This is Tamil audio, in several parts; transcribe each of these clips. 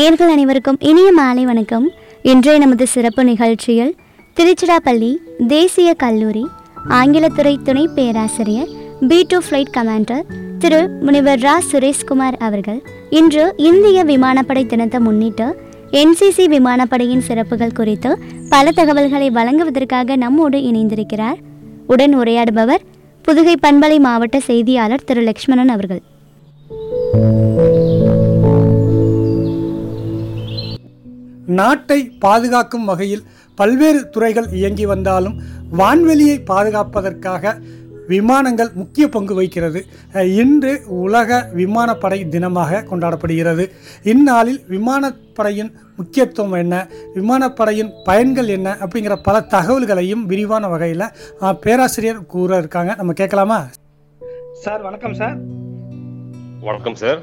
நேர்கள் அனைவருக்கும் இனிய மாலை வணக்கம் இன்றைய நமது சிறப்பு நிகழ்ச்சியில் திருச்சிராப்பள்ளி தேசிய கல்லூரி ஆங்கிலத்துறை துணை பேராசிரியர் பி டூ ஃப்ளைட் கமாண்டர் திரு முனிவர் ரா சுரேஷ்குமார் அவர்கள் இன்று இந்திய விமானப்படை தினத்தை முன்னிட்டு என்சிசி விமானப்படையின் சிறப்புகள் குறித்து பல தகவல்களை வழங்குவதற்காக நம்மோடு இணைந்திருக்கிறார் உடன் உரையாடுபவர் புதுகை பண்பலை மாவட்ட செய்தியாளர் திரு லக்ஷ்மணன் அவர்கள் நாட்டை பாதுகாக்கும் வகையில் பல்வேறு துறைகள் இயங்கி வந்தாலும் வான்வெளியை பாதுகாப்பதற்காக விமானங்கள் முக்கிய பங்கு வகிக்கிறது அஹ், இன்று உலக விமானப்படை தினமாக கொண்டாடப்படுகிறது இந்நாளில் விமானப்படையின் முக்கியத்துவம் என்ன விமானப்படையின் பயன்கள் என்ன அப்படிங்கிற பல தகவல்களையும் விரிவான வகையில் அஹ், பேராசிரியர் கூற இருக்காங்க நம்ம கேட்கலாமா சார் வணக்கம் சார் வணக்கம் சார்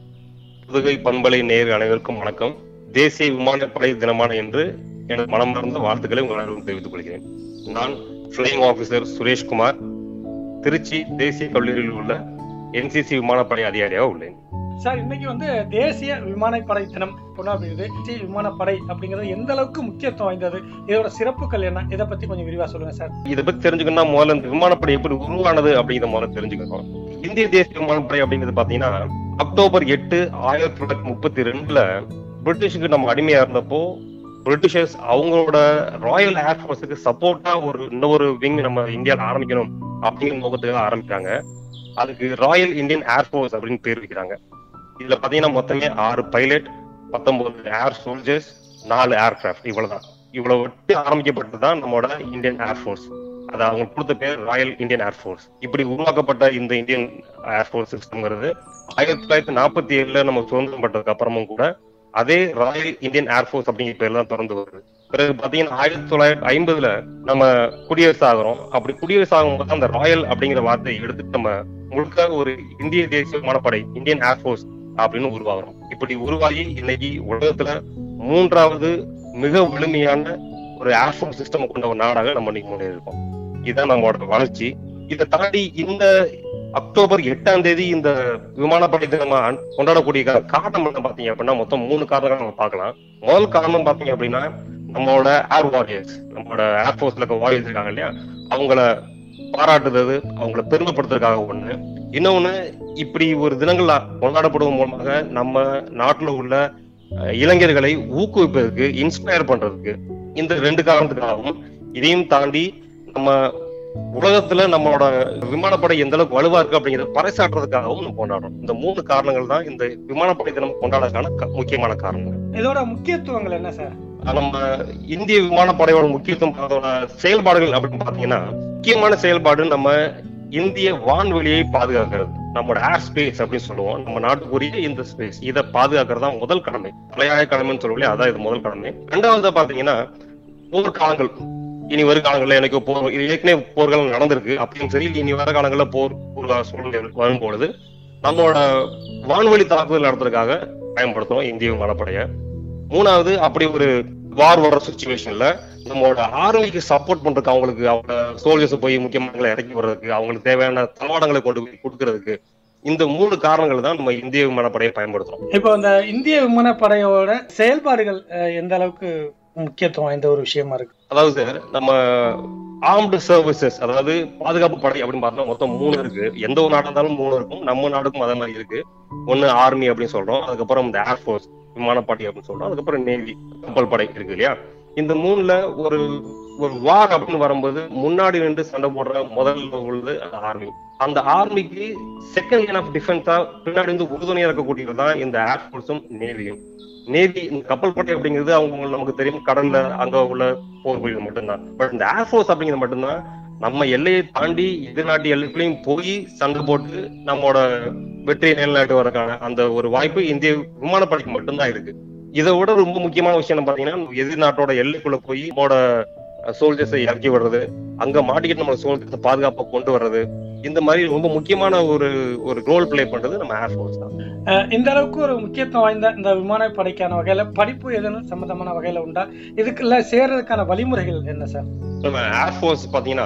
புதுகை பண்பலை நேர் அனைவருக்கும் வணக்கம் தேசிய விமானப்படை தினமான என்று எனது மனமார்ந்த வாழ்த்துக்களை உங்கள் அனைவரும் தெரிவித்துக் கொள்கிறேன் நான் ஃபிளைங் ஆபீசர் சுரேஷ்குமார் திருச்சி தேசிய கல்லூரியில் உள்ள என்சிசி விமானப்படை அதிகாரியாக உள்ளேன் சார் இன்னைக்கு வந்து தேசிய விமானப்படை தினம் கொண்டாடுகிறது தேசிய விமானப்படை அப்படிங்கிறது எந்த அளவுக்கு முக்கியத்துவம் வாய்ந்தது இதோட சிறப்புகள் என்ன இதை பத்தி கொஞ்சம் விரிவா சொல்லுங்க சார் இதை பத்தி தெரிஞ்சுக்கணும்னா முதல்ல இந்த விமானப்படை எப்படி உருவானது அப்படிங்கிறத முதல்ல தெரிஞ்சுக்கணும் இந்திய தேசிய விமானப்படை அப்படிங்கிறது பாத்தீங்கன்னா அக்டோபர் எட்டு ஆயிரத்தி தொள்ளாயிரத்தி முப்பத்தி ரெண்டுல பிரிட்டிஷுக்கு நம்ம அடிமையா இருந்தப்போ பிரிட்டிஷர்ஸ் அவங்களோட ராயல் ஏர்ஃபோர்ஸுக்கு சப்போர்ட்டா ஒரு இன்னொரு விங் நம்ம இந்தியாவில் ஆரம்பிக்கணும் அப்படிங்கிற நோக்கத்துக்காக ஆரம்பிக்கிறாங்க அதுக்கு ராயல் இந்தியன் ஏர்ஃபோர்ஸ் அப்படின்னு பேர் வைக்கிறாங்க இதுல பாத்தீங்கன்னா மொத்தமே ஆறு பைலட் பத்தொன்பது ஏர் சோல்ஜர்ஸ் நாலு ஏர்கிராஃப்ட் இவ்வளவுதான் இவ்வளவு விட்டு ஆரம்பிக்கப்பட்டது தான் நம்மளோட இந்தியன் ஏர்ஃபோர்ஸ் அது அவங்க கொடுத்த பேர் ராயல் இந்தியன் ஏர்ஃபோர்ஸ் இப்படி உருவாக்கப்பட்ட இந்த இந்தியன் ஏர்ஃபோர்ஸ் சிஸ்டம்ங்கிறது ஆயிரத்தி தொள்ளாயிரத்தி நாற்பத்தி ஏழுல நம்ம சுதந்திரம் பட்டதுக்கு அப்புறமும் கூட அதே ராயல் இந்தியன் ஏர்ஃபோர்ஸ் அப்படிங்கிற பேர்ல தான் தொடர்ந்து வருது பிறகு பாத்தீங்கன்னா ஆயிரத்தி தொள்ளாயிரத்தி ஐம்பதுல நம்ம குடியரசு ஆகிறோம் அப்படி குடியரசு ஆகும்போது அந்த ராயல் அப்படிங்கிற வார்த்தையை எடுத்து நம்ம முழுக்க ஒரு இந்திய தேசிய விமானப்படை இந்தியன் ஏர்ஃபோர்ஸ் அப்படின்னு உருவாகிறோம் இப்படி உருவாகி இன்னைக்கு உலகத்துல மூன்றாவது மிக வலிமையான ஒரு ஏர்ஃபோர்ஸ் சிஸ்டம் கொண்ட ஒரு நாடாக நம்ம இன்னைக்கு முன்னேறி இருக்கோம் இதுதான் நம்மளோட வளர்ச்சி இதை தாண்டி இந்த அக்டோபர் எட்டாம் தேதி இந்த விமானப்படை தினமா கொண்டாடக்கூடிய கா- காரணம் என்ன பாத்தீங்க அப்படின்னா மொத்தம் மூணு காரணங்கள் நம்ம பார்க்கலாம் முதல் காரணம் பாத்தீங்க அப்படின்னா நம்மளோட ஏர் வாரியர்ஸ் நம்மளோட ஏர்ஃபோர்ஸ்ல இருக்க வாரியர்ஸ் இருக்காங்க இல்லையா அவங்கள பாராட்டுறது அவங்கள பெருமைப்படுத்துறதுக்காக ஒண்ணு இன்னொன்னு இப்படி ஒரு தினங்கள் கொண்டாடப்படுவதன் மூலமாக நம்ம நாட்டுல உள்ள அஹ், இளைஞர்களை ஊக்குவிப்பதற்கு இன்ஸ்பயர் பண்றதுக்கு இந்த ரெண்டு காரணத்துக்காகவும் இதையும் தாண்டி நம்ம உலகத்துல நம்மளோட விமானப்படை எந்த அளவுக்கு வலுவா இருக்கு அப்படிங்கறத பறைசாற்றுறதுக்காகவும் நம்ம கொண்டாடுறோம் இந்த மூணு காரணங்கள் தான் இந்த விமானப்படை தினம் கொண்டாடுறதுக்கான க- முக்கியமான காரணங்கள் இதோட முக்கியத்துவங்கள் என்ன சார் நம்ம இந்திய விமானப்படையோட முக்கியத்துவம் அதோட செயல்பாடுகள் அப்படின்னு பாத்தீங்கன்னா முக்கியமான செயல்பாடு நம்ம இந்திய வான்வெளியை பாதுகாக்கிறது நம்மளோட ஏர் ஸ்பேஸ் அப்படின்னு சொல்லுவோம் நம்ம நாட்டுக்குரிய இந்த ஸ்பேஸ் இதை பாதுகாக்கிறது தான் முதல் கடமை தலையாய கடமைன்னு சொல்லுவோம் அதான் இது முதல் கடமை ரெண்டாவது பாத்தீங்கன்னா போர்க்காலங்கள் இனி வரும் காலங்கள்ல எனக்கு போர் இது ஏற்கனவே போர்கள் நடந்திருக்கு அப்படின்னு சரி இனி வர காலங்கள்ல போர் ஒரு சூழ்நிலை வரும்பொழுது நம்மளோட வான்வழி தாக்குதல் நடத்துறதுக்காக பயன்படுத்துறோம் இந்திய விமானப்படைய மூணாவது அப்படி ஒரு வார் வர சுச்சுவேஷன்ல நம்மளோட ஆர்மிக்கு சப்போர்ட் பண்றதுக்கு அவங்களுக்கு அவங்க சோல்ஜர்ஸ் போய் முக்கியமான இறக்கி வர்றதுக்கு அவங்களுக்கு தேவையான தளவாடங்களை கொண்டு போய் கொடுக்கறதுக்கு இந்த மூணு காரணங்கள் தான் நம்ம இந்திய விமானப்படையை பயன்படுத்துறோம் இப்போ இந்த இந்திய விமானப்படையோட செயல்பாடுகள் அஹ், எந்த அளவுக்கு முக்கியத்துவம் வாய்ந்த ஒரு விஷயமா இருக்கு அதாவது சார் நம்ம ஆர்ம்டு சர்வீசஸ் அதாவது பாதுகாப்பு படை அப்படின்னு பார்த்தா மொத்தம் மூணு இருக்கு எந்த ஒரு நாடா இருந்தாலும் மூணு இருக்கும் நம்ம நாடுக்கும் அதே மாதிரி இருக்கு ஒன்னு ஆர்மி அப்படின்னு சொல்றோம் அதுக்கப்புறம் இந்த ஏர்ஃபோர்ஸ் விமானப்படை அப்படின்னு சொல்றோம் அதுக்கப்புறம் நேவி கப்பல் படை இருக்கு இல்லையா இந்த மூணுல ஒரு ஒரு வார் அப்படின்னு வரும்போது முன்னாடி நின்று சண்டை போடுற முதல் உள்ளது அந்த ஆர்மி அந்த ஆர்மிக்கு செகண்ட் லைன் ஆஃப் டிஃபென்ஸா பின்னாடி இருந்து உறுதுணையா இருக்கக்கூடியது தான் இந்த ஏர்ஃபோர்ஸும் நேவியும் நேவி இந்த கப்பல் படை அப்படிங்கிறது அவங்க நமக்கு தெரியும் கடல்ல அங்க உள்ள போர் புரியுது மட்டும்தான் பட் இந்த ஏர்ஃபோர்ஸ் அப்படிங்கிறது மட்டும்தான் நம்ம எல்லையை தாண்டி எதிர் நாட்டு எல்லைக்குள்ளேயும் போய் சண்டை போட்டு நம்மளோட வெற்றியை நிலைநாட்டு வரக்கான அந்த ஒரு வாய்ப்பு இந்திய விமானப்படைக்கு மட்டும்தான் இருக்கு இதை விட ரொம்ப முக்கியமான விஷயம் என்ன பாத்தீங்கன்னா எதிர் நாட்டோட எல்லைக்குள்ள போய் நம்மளோட சோல்ஜர்ஸை இறக்கி விடுறது அங்க மாட்டிக்கிட்டு நம்ம சோல்ஜர்ஸை பாதுகாப்பா கொண்டு வர்றது இந்த மாதிரி ரொம்ப முக்கியமான ஒரு ஒரு ரோல் ப்ளே பண்றது நம்ம ஏர்ஃபோர்ஸ் தான் அஹ், இந்த அளவுக்கு ஒரு முக்கியத்துவம் வாய்ந்த இந்த விமானப்படைக்கான வகையில படிப்பு எதுவும் சம்பந்தமான வகையில உண்டா இதுக்குள்ள சேர்றதுக்கான வழிமுறைகள் என்ன சார் நம்ம ஏர்ஃபோர்ஸ் பாத்தீங்கன்னா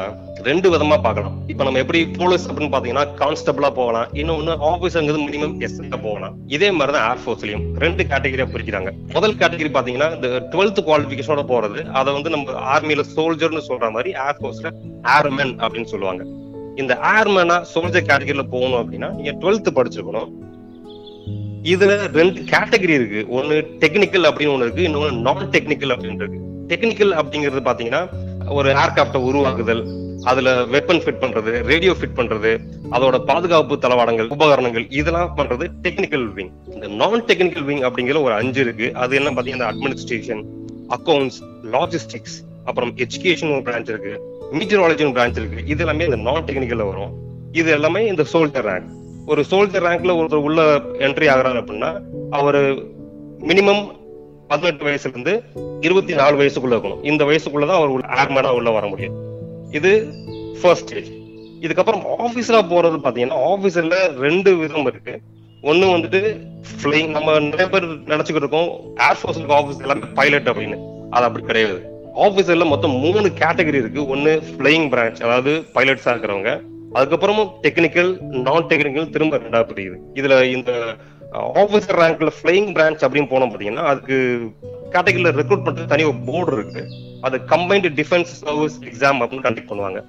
ரெண்டு விதமா பார்க்கலாம் இப்ப நம்ம எப்படி போலீஸ் அப்படின்னு பாத்தீங்கன்னா கான்ஸ்டபிளா போகலாம் இன்னொன்னு ஆபீசர்ங்கிறது மினிமம் எஸ் போகலாம் இதே மாதிரி தான் ஏர்ஃபோர்ஸ்லயும் ரெண்டு கேட்டகரியா பிரிக்கிறாங்க முதல் கேட்டகரி பாத்தீங்கன்னா இந்த டுவெல்த் குவாலிபிகேஷனோட போறது அதை வந்து நம்ம ஆர்மியில சோல்ஜர்னு சொல்ற மாதிரி ஏர்ஃபோர்ஸ்ல ஏர்மேன் அப்படின்னு சொல்லுவாங்க இந்த ஏர்மேனா சோல்ஜர் கேட்டகரியில போகணும் அப்படின்னா நீங்க டுவெல்த் படிச்சிருக்கணும் இதுல ரெண்டு கேட்டகரி இருக்கு ஒன்னு டெக்னிக்கல் அப்படின்னு ஒண்ணு இருக்கு இன்னொன்னு நான் டெக்னிக்கல் அப்படின்னு இருக்கு டெக்னிக்கல் அப்படிங்கிறது பாத்தீங்கன்னா ஒரு ஏர்கிராப்ட உருவாக்குதல் அதுல வெப்பன் ஃபிட் பண்றது ரேடியோ ஃபிட் பண்றது அதோட பாதுகாப்பு தளவாடங்கள் உபகரணங்கள் இதெல்லாம் பண்றது டெக்னிக்கல் விங் இந்த நான் டெக்னிக்கல் விங் அப்படிங்கிற ஒரு அஞ்சு இருக்கு அது என்ன பாத்தீங்கன்னா அட்மினிஸ்ட்ரேஷன் அக்கௌண்ட்ஸ் லாஜிஸ்டிக்ஸ் அப்புறம் எஜுகேஷன் ஒரு பிரான்ச் இருக்கு மீட்டராலஜி பிரான்ச் இருக்கு இது எல்லாமே இந்த நான் டெக்னிக்கல்ல வரும் இது எல்லாமே இந்த சோல்ஜர் ரேங்க் ஒரு சோல்ஜர் ரேங்க்ல ஒருத்தர் உள்ள என்ட்ரி ஆகுறாரு அப்படின்னா அவரு மினிமம் பதினெட்டு வயசுல இருந்து இருபத்தி நாலு வயசுக்குள்ள இருக்கணும் இந்த வயசுக்குள்ளதான் அவர் ஏர்மேனா உள்ள வர முடியும் இது ஃபர்ஸ்ட் ஸ்டேஜ் இதுக்கப்புறம் ஆபீசரா போறது பாத்தீங்கன்னா ஆபீசர்ல ரெண்டு விதம் இருக்கு ஒண்ணு வந்துட்டு ஃபிளைங் நம்ம நிறைய பேர் நினைச்சுக்கிட்டு இருக்கோம் ஏர்ஃபோர்ஸ் ஆபீஸ் எல்லாமே பைலட் அப்படின்னு அது அப்படி கிடையாது ஆபீசர்ல மொத்தம் மூணு கேட்டகரி இருக்கு ஒன்னு ஃபிளைங் பிரான்ச் அதாவது பைலட்ஸா இருக்கிறவங்க அதுக்கப்புறமும் டெக்னிக்கல் நான் டெக்னிக்கல் திரும்ப ரெண்டா பிரியுது இதுல இந்த ஆபீசர் ரேங்க்ல ஃபிளைங் பிரான்ச் அப்படின்னு போனோம் பாத்தீங்கன்னா அதுக்கு கேட்டகரியில ரெக்ரூட் பண்றது தனி ஒரு போர்டு இருக்கு அது கம்பைன்டு டிஃபென்ஸ் சர்வீஸ் எக்ஸாம் அப்படின்னு கண்டக்ட் பண்ணுவாங்க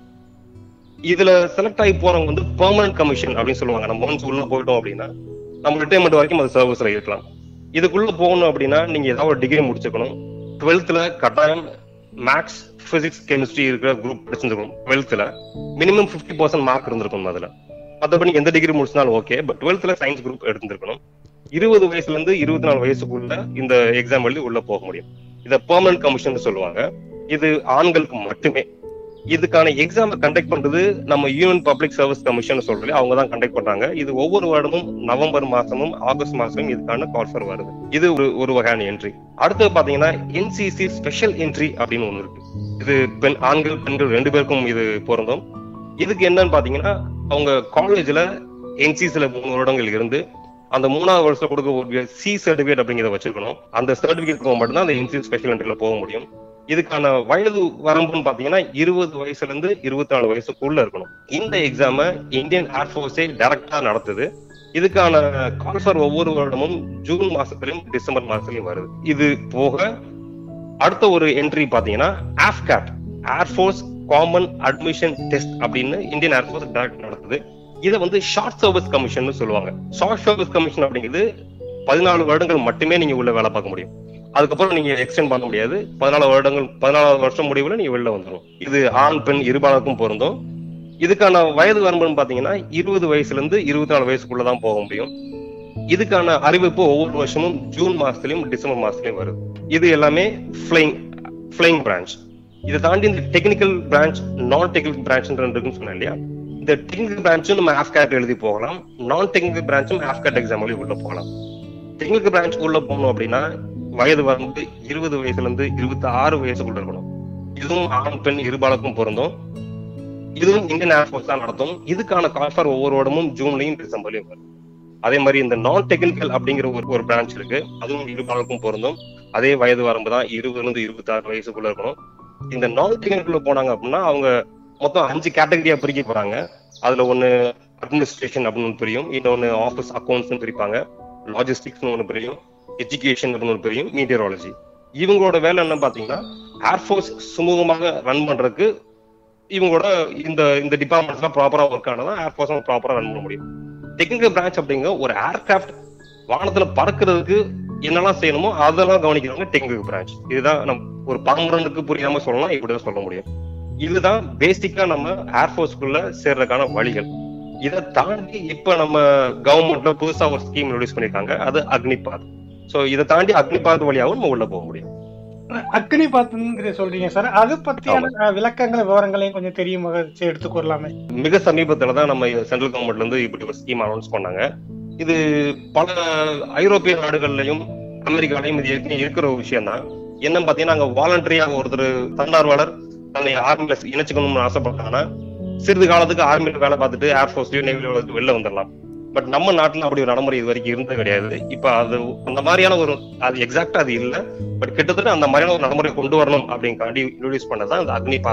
இதுல செலக்ட் ஆகி போறவங்க வந்து பெர்மனன்ட் கமிஷன் அப்படின்னு சொல்லுவாங்க நம்ம ஒன்ஸ் உள்ள போயிட்டோம் அப்படின்னா நம்ம ரிட்டைர்மெண்ட் வரைக்கும் அது சர்வீஸ்ல இருக்கலாம் இதுக்குள்ள போகணும் அப்படின்னா நீங்க ஏதாவது ஒரு டிகிரி முடிச்சுக்கணும் டுவெல்த்ல கட்டாயம் மேக்ஸ் பிசிக்ஸ் கெமிஸ்ட்ரி இருக்கிற குரூப் படிச்சிருக்கணும் டுவெல்த்ல மினிமம் பிப்டி பர்சன்ட் மார்க் இருந்திருக்கணும் அதுல மற்றபடி எந்த டிகிரி முடிச்சினாலும் ஓகே பட் டுவெல்த்ல சயின்ஸ் குரூப் எடுத்திருக்கணும் இருபது வயசுல இருந்து இருபத்தி நாலு வயசுக்குள்ள இந்த எக்ஸாம் எழுதி உள்ள போக முடியும் இத பெர்மனன்ட் கமிஷன் சொல்லுவாங்க இது ஆண்களுக்கு மட்டுமே இதுக்கான எக்ஸாம் கண்டக்ட் பண்றது நம்ம யூனியன் பப்ளிக் சர்வீஸ் கமிஷன் சொல்றோம் அவங்க தான் கண்டக்ட் பண்றாங்க இது ஒவ்வொரு வருடமும் நவம்பர் மாசமும் ஆகஸ்ட் மாசமும் இதுக்கான கால்ஃபர் வருது இது ஒரு ஒரு வகையான என்ட்ரி அடுத்து பாத்தீங்கன்னா என்சிசி ஸ்பெஷல் என்ட்ரி அப்படின்னு ஒண்ணு இருக்கு இது பெண் ஆண்கள் பெண்கள் ரெண்டு பேருக்கும் இது பொருந்தும் இதுக்கு என்னன்னு பாத்தீங்கன்னா அவங்க காலேஜ்ல என்சிசில மூணு வருடங்கள் இருந்து அந்த மூணாவது வருஷம் கொடுக்க சி சர்டிபிகேட் அப்படிங்கிறத வச்சிருக்கணும் அந்த சர்டிபிகேட் போக மட்டும்தான் அந்த என்சிசி ஸ்பெஷல் என்ட்ரில போக முடியும் இதுக்கான வயது வரம்புன்னு பாத்தீங்கன்னா இருபது வயசுல இருந்து இருபத்தி நாலு வயசுக்குள்ள இருக்கணும் இந்த எக்ஸாம இந்தியன் ஏர்ஃபோர்ஸே டைரக்டா நடத்துது இதுக்கான கால்ஃபர் ஒவ்வொரு வருடமும் ஜூன் மாசத்துலயும் டிசம்பர் மாசத்துலயும் வருது இது போக அடுத்த ஒரு என்ட்ரி பாத்தீங்கன்னா AFCAT air force common admission test அப்படின்னு இந்தியன் ஏர்ஃபோர்ஸ் டைரக்ட் நடத்துது இதை வந்து ஷார்ட் சர்வீஸ் கமிஷன் சொல்லுவாங்க ஷார்ட் சர்வீஸ் கமிஷன் அப்படிங்கிறது பதினாலு வருடங்கள் மட்டுமே நீங்க உள்ள வேலை பார்க்க முடியும் அதுக்கப்புறம் நீங்க எக்ஸ்டெண்ட் பண்ண முடியாது பதினாலு வருடங்கள் பதினாலாவது வருஷம் முடிவுல நீங்க வெளில வந்துடும் இது ஆண் பெண் இருபாலருக்கும் பொருந்தும் இதுக்கான வயது வரம்புன்னு பாத்தீங்கன்னா இருபது வயசுல இருந்து இருபத்தி நாலு வயசுக்குள்ளதான் போக முடியும் இதுக்கான அறிவிப்பு ஒவ்வொரு வருஷமும் ஜூன் மாசத்துலயும் டிசம்பர் மாசத்துலயும் வருது இது எல்லாமே ஃபிளைங் ஃபிளைங் பிரான்ச் இதை தாண்டி இந்த டெக்னிக்கல் பிரான்ச் நான் டெக்னிக்கல் பிரான்ச் இருக்குன்னு சொன்னேன் இல்லையா இந்த டெக்னிக்கல் பிரான்ச்சும் நம்ம ஆஃப்கேட் எழுதி போகலாம் நான் டெக்னிக்கல் பிரான்ச்சும் ஆஃப்கேட் எக்ஸாம் எழுதி உள்ள போகலாம் டெக்னிக்கல் பிரான்ச் உள்ள போகணும் அப்படின்னா வயது வந்து இருபது வயசுல இருந்து இருபத்தி ஆறு வயசுக்குள்ள இருக்கணும் இதுவும் ஆண் பெண் இருபாலருக்கும் பொருந்தும் இதுவும் இந்தியன் ஏர்ஃபோர்ஸ் தான் நடத்தும் இதுக்கான கால்ஃபர் ஒவ்வொரு வருடமும் ஜூன்லயும் டிசம்பர்லயும் வரும் அதே மாதிரி இந்த நான் டெக்னிக்கல் அப்படிங்கிற ஒரு ஒரு பிரான்ச் இருக்கு அதுவும் இருபாலருக்கும் பொருந்தும் அதே வயது வரம்பு தான் இருபதுல இருந்து இருபத்தி ஆறு வயசுக்குள்ள இருக்கணும் இந்த நான் டெக்னிக்கல் போனாங்க அப்படின்னா அவங்க மொத்தம் அஞ்சு கேட்டகரியா பிரிக்க போறாங்க அதுல ஒண்ணு அட்மினிஸ்ட்ரேஷன் அப்படின்னு ஒன்று பிரியும் இன்னொன்னு ஆஃபீஸ் அக்கௌண்ட்ஸ் பிரிப்பாங்க லாஜிஸ்டிக்ஸ் ஒன்று பிரியும் எஜுகேஷன் அப்படின்னு ஒன்று பிரியும் மீட்டியராலஜி இவங்களோட வேலை என்ன பாத்தீங்கன்னா ஏர்ஃபோர்ஸ் சுமூகமாக ரன் பண்றதுக்கு இவங்களோட இந்த இந்த டிபார்ட்மெண்ட்ஸ்லாம் ப்ராப்பரா ஒர்க் ஆனதான் ஏர்ஃபோர்ஸ் ப்ராப்பரா ரன் பண்ண முடியும் டெக்னிக்கல் பிரான்ச் அப்படிங்கிற ஒரு ஏர்கிராஃப்ட் வானத்துல பறக்கிறதுக்கு என்னெல்லாம் செய்யணுமோ அதெல்லாம் கவனிக்கிறவங்க டெக்னிக்கல் பிரான்ச் இதுதான் நம்ம ஒரு பாமரனுக்கு புரியாம சொல்லலாம் இப்படிதான் சொல்ல முடியும் இதுதான் பேசிக்கா நம்ம ஏர்ஃபோர்ஸ்க்குள்ள சேர்றதுக்கான வழிகள் இதை தாண்டி இப்ப நம்ம கவர்மெண்ட்ல புதுசா ஒரு ஸ்கீம் இன்ட்ரோடியூஸ் பண்ணிருக்காங்க அது அக்னிபாத் சோ இதை தாண்டி அக்னிபாத் வழியாவும் நம்ம உள்ள போக முடியும் அக்னி பாத்துன்னு சொல்றீங்க சார் அது பத்தியான அஹ், விளக்கங்கள் விவரங்களையும் கொஞ்சம் தெரியுமா வச்சு எடுத்துக்கொள்ளலாமே மிக சமீபத்துல தான் நம்ம சென்ட்ரல் கவர்மெண்ட்ல இருந்து இப்படி ஒரு ஸ்கீம் அனௌன்ஸ் பண்ணாங்க இது பல ஐரோப்பிய நாடுகள்லயும் அமெரிக்காலையும் இது ஏற்கனவே இருக்கிற ஒரு விஷயம் தான் என்ன பாத்தீங்கன்னா அங்க வாலண்டரியா ஒருத்தர் தன்னார்வலர் தன்னை ஆர்மில இணைச்சுக்கணும்னு ஆசைப்பட்டாங்கன்னா சிறிது காலத்துக்கு ஆர்மியில வேலை பார்த்துட்டு ஏர்ஃபோர்ஸ்லயோ நேவிலோ வெளில வந்துடலாம் பட் நம்ம நாட்டுல அப்படி ஒரு நடைமுறை இது வரைக்கும் இருந்தது கிடையாது இப்ப அது அந்த மாதிரியான ஒரு அது எக்ஸாக்டா அது இல்ல பட் கிட்டத்தட்ட அந்த மாதிரியான ஒரு நடைமுறை கொண்டு வரணும் அப்படிங்காண்டி இன்ட்ரோடியூஸ் பண்ணதான் இந்த அக்னி பாத்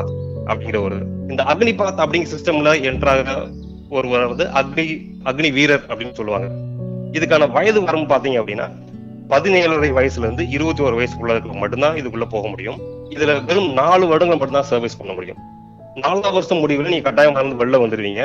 அப்படிங்கிற ஒரு இந்த அக்னிபாத் அப்படிங்கிற சிஸ்டம்ல என்ட்ராக ஒருவர் வந்து அக்னி அக்னி வீரர் அப்படின்னு சொல்லுவாங்க இதுக்கான வயது வரம்பு பாத்தீங்க அப்படின்னா பதினேழரை வயசுல இருந்து இருபத்தி ஒரு வயசுக்குள்ள மட்டும்தான் இதுக்குள்ள போக முடியும் இதுல வெறும் நாலு வருடங்கள் மட்டும்தான் சர்வீஸ் பண்ண முடியும் நாலாம் வருஷம் முடிவுல நீங்க கட்டாயம் மறந்து வெளில வந்துடுவீங்க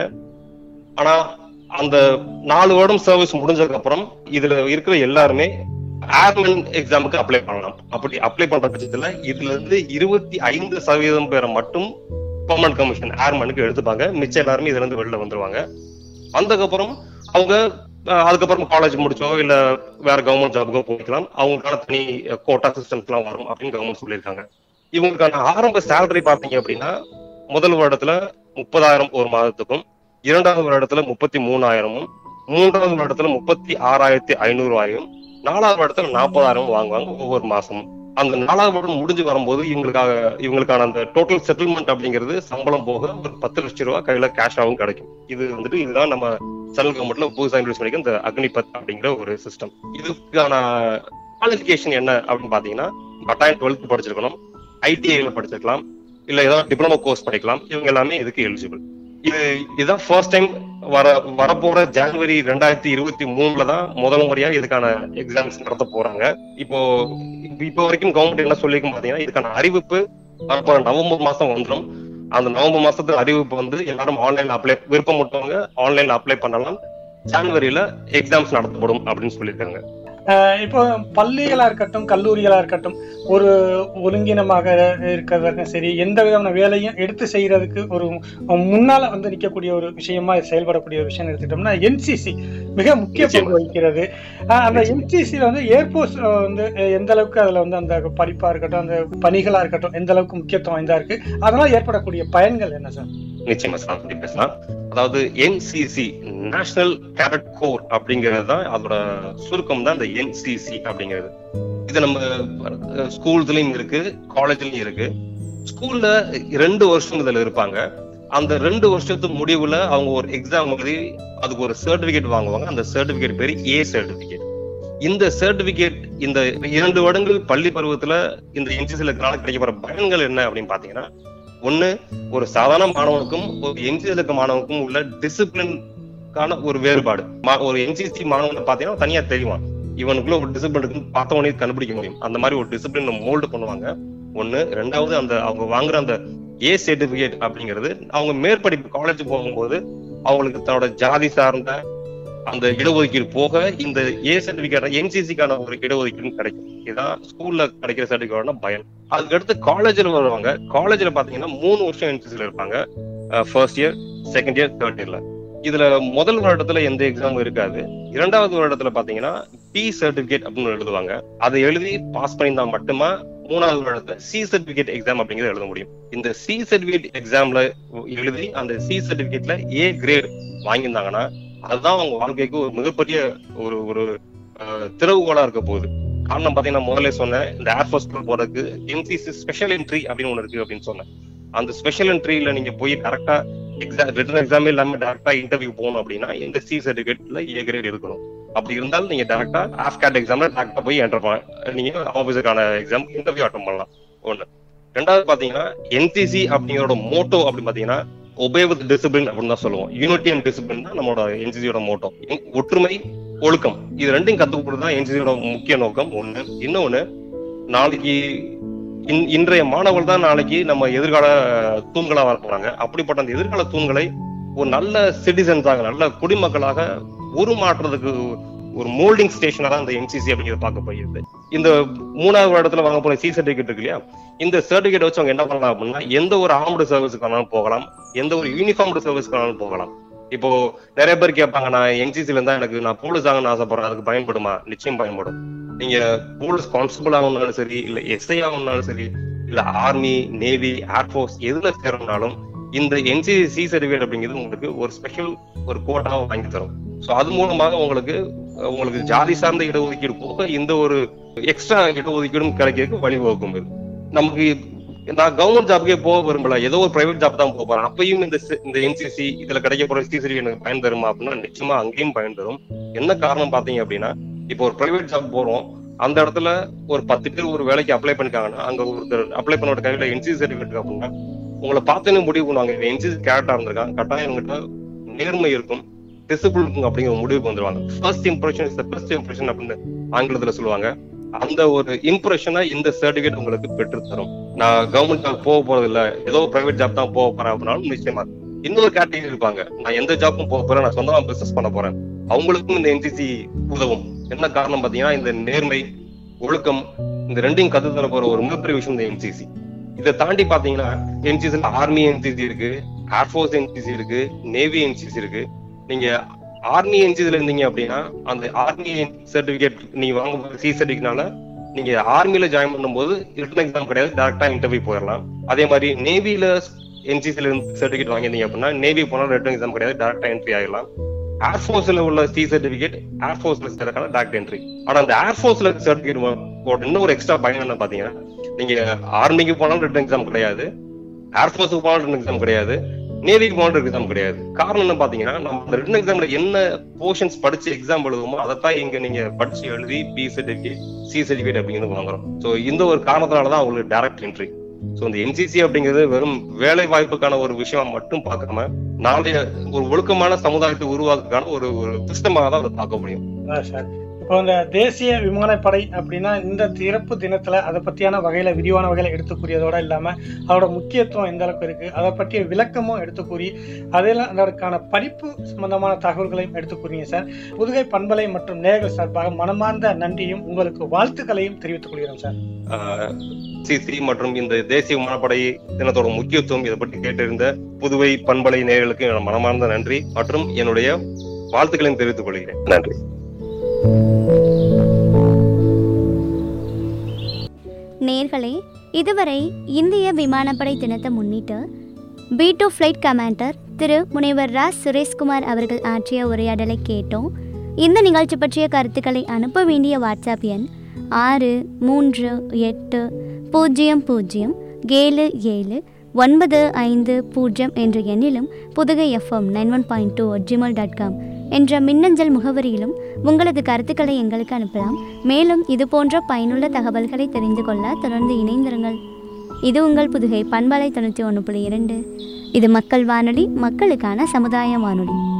ஆனா அந்த நாலு வருடம் சர்வீஸ் முடிஞ்சதுக்கு அப்புறம் இதுல இருக்கிற எல்லாருமே ஏர்மேன் எக்ஸாமுக்கு அப்ளை பண்ணலாம் அப்படி அப்ளை பண்ற பட்சத்துல இதுல இருந்து இருபத்தி ஐந்து சதவீதம் பேரை மட்டும் பெர்மனன்ட் கமிஷன் ஏர்மேனுக்கு எடுத்துப்பாங்க மிச்சம் எல்லாருமே இதுல இருந்து வெளில வந்துருவாங்க வந்ததுக்கப்புறம் அவங்க அஹ், அதுக்கப்புறம் காலேஜ் முடிச்சோ இல்ல வேற கவர்மெண்ட் ஜாபுக்கோ போய்க்கலாம் அவங்களுக்கான தனி கோட்டா சிஸ்டம்ஸ் எல்லாம் வரும் அப்படின்னு கவர்மெண்ட் சொல்லியிருக்காங்க இவங்களுக்கான ஆரம்ப சேலரி பாத்தீங்க அப்படின்னா முதல் வருடத்துல முப்பதாயிரம் ஒரு மாதத்துக்கும் இரண்டாவது வருடத்துல முப்பத்தி மூணாயிரமும் மூன்றாவது வருடத்துல முப்பத்தி ஆறாயிரத்தி ஐநூறு ரூபாயும் நாலாவது வருடத்துல நாற்பதாயிரம் வாங்குவாங்க ஒவ்வொரு மாசமும் அந்த நாலாவது வருடம் முடிஞ்சு வரும்போது இவங்களுக்காக இவங்களுக்கான அந்த டோட்டல் செட்டில்மெண்ட் அப்படிங்கிறது சம்பளம் போக ஒரு பத்து லட்சம் ரூபாய் கையில கேஷாவும் கிடைக்கும் இது வந்துட்டு இதுதான் நம்ம சென்ட்ரல் கவர்மெண்ட்ல புதுசாக இன்ட்ரூஸ் பண்ணிக்க இந்த அக்னிபத் அப்படிங்கிற ஒரு சிஸ்டம் இதுக்கான குவாலிஃபிகேஷன் என்ன அப்படின்னு பாத்தீங்கன்னா கட்டாயம் டுவெல்த் படிச்சிருக்கணும் ஐடிஐல படிச்சிருக்கலாம் இல்ல ஏதாவது டிப்ளமோ கோர்ஸ் படிக்கலாம் இவங்க எல்லாமே இதுக்கு எலிஜிபிள் இது இதுதான் ஃபர்ஸ்ட் டைம் வர வரப்போற ஜனவரி ரெண்டாயிரத்தி இருபத்தி மூணுல தான் முதல் முறையா இதுக்கான எக்ஸாம்ஸ் நடத்த போறாங்க இப்போ இப்ப- இப்போ வரைக்கும் கவர்மெண்ட் என்ன சொல்லிருக்கும் பாத்தீங்கன்னா இதுக்கான அறிவிப்பு வரப்போற நவம்பர் மாசம் வந்துடும் அந்த நவம்பர் மாசத்துல அறிவிப்பு வந்து எல்லாரும் ஆன்லைன்ல அப்ளை விருப்பம் விட்டவங்க ஆன்லைன்ல அப்ளை பண்ணலாம் ஜனவரியில எக்ஸாம்ஸ் நடத்தப்படும் அப்படின்னு சொல்லியிருக்காங்க அஹ் இப்போ பள்ளிகளா இருக்கட்டும் கல்லூரிகளா இருக்கட்டும் ஒரு ஒருங்கினமாக இருக்கிறதுக்கும் சரி எந்த விதமான வேலையும் எடுத்து செய்யறதுக்கு ஒரு முன்னால வந்து நிக்கக்கூடிய ஒரு விஷயமா செயல்படக்கூடிய ஒரு விஷயம் எடுத்துட்டோம்னா என்சிசி மிக முக்கிய பங்கு வகிக்கிறது அஹ் அந்த என்சிசில வந்து ஏர்போர்ஸ் வந்து அஹ் எந்த அளவுக்கு அதுல வந்து அந்த படிப்பா இருக்கட்டும் அந்த பணிகளா இருக்கட்டும் எந்த அளவுக்கு முக்கியத்துவம் வாய்ந்தா இருக்கு அதனால ஏற்படக்கூடிய பயன்கள் என்ன சார் நிச்சயமா சார் பத்தி பேசலாம் அதாவது என்சிசி நேஷனல் கேடட் கோர் அப்படிங்கிறது தான் அதோட சுருக்கம் தான் இந்த என்சிசி அப்படிங்கிறது இது நம்ம ஸ்கூல்ஸ்லயும் இருக்கு காலேஜ்லயும் இருக்கு ஸ்கூல்ல ரெண்டு வருஷம் இதுல இருப்பாங்க அந்த ரெண்டு வருஷத்து முடிவுல அவங்க ஒரு எக்ஸாம் எழுதி அதுக்கு ஒரு சர்டிபிகேட் வாங்குவாங்க அந்த சர்டிபிகேட் பேரு ஏ சர்டிபிகேட் இந்த சர்டிபிகேட் இந்த இரண்டு வருடங்கள் பள்ளி பருவத்துல இந்த என்சிசில இருக்கிறனால கிடைக்கப்போற பயன்கள் என்ன அப்படின்னு பாத்தீங்கன்னா ஒண்ணு ஒரு சாதாரண மாணவனுக்கும் ஒரு என்சிசி இருக்க மாணவனுக்கும் உள்ள டிசிப்ளின்கான ஒரு வேறுபாடு மா- ஒரு என்சிசி மாணவனை பாத்தீங்கன்னா தனியா தெரியும் இவனுக்குள்ள ஒரு டிசிப்ளின் இருக்குன்னு பார்த்த உடனே கண்டுபிடிக்க முடியும் அந்த மாதிரி ஒரு டிசிப்ளின் மோல்டு பண்ணுவாங்க ஒண்ணு ரெண்டாவது அந்த அவங்க வாங்குற அந்த ஏ சர்டிபிகேட் அப்படிங்கிறது அவங்க மேற்படிப்பு காலேஜ் போகும்போது அவங்களுக்கு தன்னோட ஜாதி சார்ந்த அந்த இடஒதுக்கீடு போக இந்த ஏ சர்டிபிகேட் என்சிசிக்கான ஒரு இடஒதுக்கீடு கிடைக்கும் இதுதான் ஸ்கூல்ல கிடைக்கிற சர்டிபிகேட்னா பயன் அதுக்கடுத்து காலேஜ்ல வருவாங்க காலேஜ்ல பாத்தீங்கன்னா மூணு வருஷம் என்சிசில இருப்பாங்க first year second year third இயர்ல இதுல முதல் வருடத்துல எந்த எக்ஸாமும் இருக்காது இரண்டாவது வருடத்துல பாத்தீங்கன்னா பி சர்டிபிகேட் அப்படின்னு எழுதுவாங்க அதை எழுதி பாஸ் பண்ணியிருந்தா மட்டுமா மூணாவது வருடத்துல சி சர்டிபிகேட் எக்ஸாம் அப்படிங்கறத எழுத முடியும் இந்த சி சர்டிபிகேட் எக்ஸாம்ல எழுதி அந்த சி சர்டிபிகேட்ல ஏ கிரேட் வாங்கியிருந்தாங்கன்னா அதுதான் அவங்க வாழ்க்கைக்கு ஒரு மிகப்பெரிய ஒரு ஒரு அஹ், திறவுகோலா இருக்க போகுது காரணம் பாத்தீங்கன்னா முதல்ல சொன்னேன் இந்த ஏர்ஃபோர்ஸ் போறதுக்கு என்சிசி ஸ்பெஷல் என்ட்ரி அப்படின்னு ஒண்ணு இருக்கு அப்படின்னு சொன்னேன் அந்த ஸ்பெஷல் என்ட்ரியில நீங்க போய் டேரக்டா எக்ஸாம் ரிட்டன் எக்ஸாம் இல்லாம டேரக்டா இன்டர்வியூ போகணும் அப்படின்னா இந்த சி சர்டிபிகேட்ல ஏ கிரேட் இருக்கணும் அப்படி இருந்தாலும் நீங்க டேரக்டா ஆஃப்கேட் எக்ஸாம்ல டேரக்டா போய் என்டர் பண்ண நீங்க ஆபீஸருக்கான எக்ஸாம் இன்டர்வியூ அட்டன் பண்ணலாம் ஒண்ணு ரெண்டாவது பாத்தீங்கன்னா என்சிசி அப்படிங்கறோட மோட்டோ அப்படின்னு பாத்தீங்கன்னா ஒபே வித் டிசிப்ளின் அப்படின்னு தான் சொல்லுவோம் யூனிட்டி அண்ட் டிசிப்ளின் தான் நம்மளோட என்சிசியோட மோட்டோ ஒற்றுமை ஒழுக்கம் இது ரெண்டையும் கத்துக்கிறது தான் என்சிசியோட முக்கிய நோக்கம் ஒண்ணு இன்னொன்னு நாளைக்கு இன்- இன்றைய மாணவர்கள் தான் நாளைக்கு நம்ம எதிர்கால தூண்களா வர போறாங்க அப்படிப்பட்ட அந்த எதிர்கால தூண்களை ஒரு நல்ல சிட்டிசன்ஸாக நல்ல குடிமக்களாக உருமாற்றுறதுக்கு ஒரு மோல்டிங் ஸ்டேஷனா தான் இந்த என்சிசி அப்படிங்கிறத பார்க்க போயிருது இந்த மூணாவது இடத்துல வாங்க போற சி சர்டிபிகேட் இருக்கு இல்லையா இந்த சர்டிபிகேட் வச்சு அவங்க என்ன பண்ணலாம் அப்படின்னா எந்த ஒரு ஆர்ம்டு சர்வீஸ்க்கு வேணாலும் போகலாம் எந்த ஒரு யூனிஃபார்ம்டு சர்வீஸ்க்கு வேணாலும் போகலாம் இப்போ நிறைய பேர் கேட்பாங்க நான் என்சிசில இருந்தா எனக்கு நான் போலீஸ் ஆகணும்னு ஆசைப்படுறேன் அதுக்கு பயன்படுமா நிச்சயம் பயன்படும் நீங்க போலீஸ் கான்ஸ்டபிள் ஆகணும்னாலும் சரி இல்ல எஸ்ஐ ஆகணும்னாலும் சரி இல்ல ஆர்மி நேவி ஏர்ஃபோர்ஸ் எதுல சேரணும்னாலும் இந்த என்சிசி சி சர்டிபிகேட் அப்படிங்கிறது உங்களுக்கு ஒரு ஸ்பெஷல் ஒரு கோட்டாவை வாங்கி தரும் சோ அது மூலமாக உங்களுக்கு உங்களுக்கு ஜாதி சார்ந்த இடஒதுக்கீடு போக இந்த ஒரு எக்ஸ்ட்ரா இடஒதுக்கீடும் கிடைக்கிறதுக்கு வழிவகுக்கும் இது நமக்கு நான் கவர்மெண்ட் ஜாப்க்கே போக விரும்பல ஏதோ ஒரு பிரைவேட் ஜாப் தான் போக போறேன் அப்பயும் இந்த சி- இந்த என்சிசி இதுல கிடைக்க போற சி சர்டிபிகேட் எனக்கு பயன் தருமா அப்படின்னா நிச்சயமா அங்கேயும் பயன் தரும் என்ன காரணம் பாத்தீங்க அப்படின்னா இப்போ ஒரு பிரைவேட் ஜாப் போறோம் அந்த இடத்துல ஒரு பத்து பேர் ஒரு வேலைக்கு அப்ளை பண்ணிருக்காங்கன்னா அங்க ஒருத்தர் அப்ளை பண்ணோட கையில என்சிசி சர்டிபிகேட் அப்படின்னா உங்களை பார்த்தோன்னே முடிவு பண்ணுவாங்க இவன் என்சிசி கேரக்டா இருந்திருக்கான் கட்டாயம் இவங்கிட்ட நேர்மை இருக்கும் டிசிப்ளின் இருக்கும் அப்படிங்கிற ஒரு முடிவுக்கு வந்துருவாங்க first impression is best impression அப்படின்னு ஆங்கிலத்துல சொல்லுவாங்க அந்த ஒரு இம்ப்ரெஷனை இந்த சர்டிபிகேட் உங்களுக்கு பெற்று தரும் நான் கவர்மெண்ட் ஜாப் போக போறது இல்ல ஏதோ பிரைவேட் ஜாப் தான் போக போறேன் அப்படின்னாலும் நிச்சயமா இன்னொரு கேட்டகரி இருப்பாங்க நான் எந்த ஜாப்பும் போக போறேன் நான் சொந்தமா பிசினஸ் பண்ண போறேன் அவங்களுக்கும் இந்த என்சிசி உதவும் என்ன காரணம் பாத்தீங்கன்னா இந்த நேர்மை ஒழுக்கம் இந்த ரெண்டையும் கத்து தர போற ஒரு மிகப்பெரிய விஷயம் இந்த என்சிசி இதை தாண்டி பாத்தீங்கன்னா என்சிசில ஆர்மி என்சிசி இருக்கு ஏர்ஃபோர்ஸ் என்சிசி இருக்கு நேவி என்சிசி இருக்கு நீங்க ஆர்மி என்சிசில இருந்தீங்க அப்படின்னா அந்த ஆர்மி சர்டிபிகேட் நீங்க வாங்க சி சர்டிபிகேட்னால நீங்க ஆர்மில ஜாயின் பண்ணும்போது ரிட்டன் எக்ஸாம் கிடையாது டேரக்டா இன்டர்வியூ போயிடலாம் அதே மாதிரி நேவில என்சிசில இருந்து சர்டிபிகேட் வாங்கியிருந்தீங்க அப்படின்னா நேவி போனா ரிட்டன் எக்ஸாம் கிடையாது டேரக்டா என்ட்ரி ஆகிடலாம் ஏர்ஃபோர்ஸ்ல உள்ள சி சர்டிபிகேட் ஏர்ஃபோர்ஸ்ல சேர்க்கான டேரக்ட் என்ட்ரி ஆனா அந்த ஏர்ஃபோர்ஸ்ல சர்டிபிகேட் இன்னும் ஒரு எக்ஸ்ட்ரா பயன் என்ன பாத்தீங்கன்னா நீங்க ஆர்மிக்கு போனாலும் ரிட்டன் எக்ஸாம் கிடையாது ஏர்ஃபோர்ஸுக்கு போனாலும் ரிட்டன் எக்ஸாம் கிடையாது நேவிக்கு போனாலும் எக்ஸாம் கிடையாது காரணம் என்ன பாத்தீங்கன்னா நம்ம அந்த ரிட்டன் எக்ஸாம்ல என்ன போர்ஷன்ஸ் படிச்சு எக்ஸாம் எழுதுமோ அதைத்தான் இங்க நீங்க படிச்சு எழுதி பி சர்டிபிகேட் சி சர்டிபிகேட் அப்படிங்கிறது வாங்குறோம் சோ இந்த ஒரு காரணத்தினாலதான் அவங்களுக்கு டைரக்ட் என்ட்ரி சோ இந்த என்சிசி அப்படிங்கிறது வெறும் வேலை வாய்ப்புக்கான ஒரு விஷயம் மட்டும் பார்க்காம நாளைய ஒரு ஒழுக்கமான சமுதாயத்தை உருவாக்குறதுக்கான ஒரு ஒரு சிஸ்டமாக தான் அதை பார்க்க முடியும் அதான் சார் இப்போ இந்த தேசிய விமானப்படை அப்படின்னா இந்த சிறப்பு தினத்துல அதை பத்தியான வகையில விரிவான வகையில எடுத்து கூறியதோட இல்லாம அதோட முக்கியத்துவம் எந்த அளவுக்கு இருக்கு அதை பற்றிய விளக்கமும் எடுத்து கூறி அதெல்லாம் அதற்கான படிப்பு சம்பந்தமான தகவல்களையும் எடுத்து கூறிங்க சார் புதுகை பண்பலை மற்றும் நேர்கள் சார்பாக மனமார்ந்த நன்றியும் உங்களுக்கு வாழ்த்துக்களையும் தெரிவித்துக் கொள்கிறோம் சார் சிசி மற்றும் இந்த தேசிய விமானப்படை தினத்தோட முக்கியத்துவம் இதை பற்றி கேட்டிருந்த புதுவை பண்பலை நேயர்களுக்கு என்னோட மனமார்ந்த நன்றி மற்றும் என்னுடைய வாழ்த்துக்களையும் தெரிவித்துக் கொள்கிறேன் நன்றி நேர்களே இதுவரை இந்திய விமானப்படை தினத்தை முன்னிட்டு பி டூ ஃப்ளைட் கமாண்டர் திரு முனைவர் ரா சுரேஷ்குமார் அவர்கள் ஆற்றிய உரையாடலை கேட்டோம் இந்த நிகழ்ச்சி பற்றிய கருத்துக்களை அனுப்ப வேண்டிய வாட்ஸ்அப் எண் ஆறு மூன்று எட்டு பூஜ்ஜியம் பூஜ்ஜியம் ஏழு ஏழு ஒன்பது ஐந்து பூஜ்ஜியம் என்ற எண்ணிலும் Pudugai FM nine one point two Gmail dot com என்ற மின்னஞ்சல் முகவரியிலும் உங்களது கருத்துக்களை எங்களுக்கு அனுப்பலாம் மேலும் இது போன்ற பயனுள்ள தகவல்களை தெரிந்து கொள்ள தொடர்ந்து இணைந்திருங்கள் இது உங்கள் புதுகை பண்பலை தொண்ணூற்றி ஒன்று புள்ளி இரண்டு இது மக்கள் வானொலி மக்களுக்கான சமுதாய வானொலி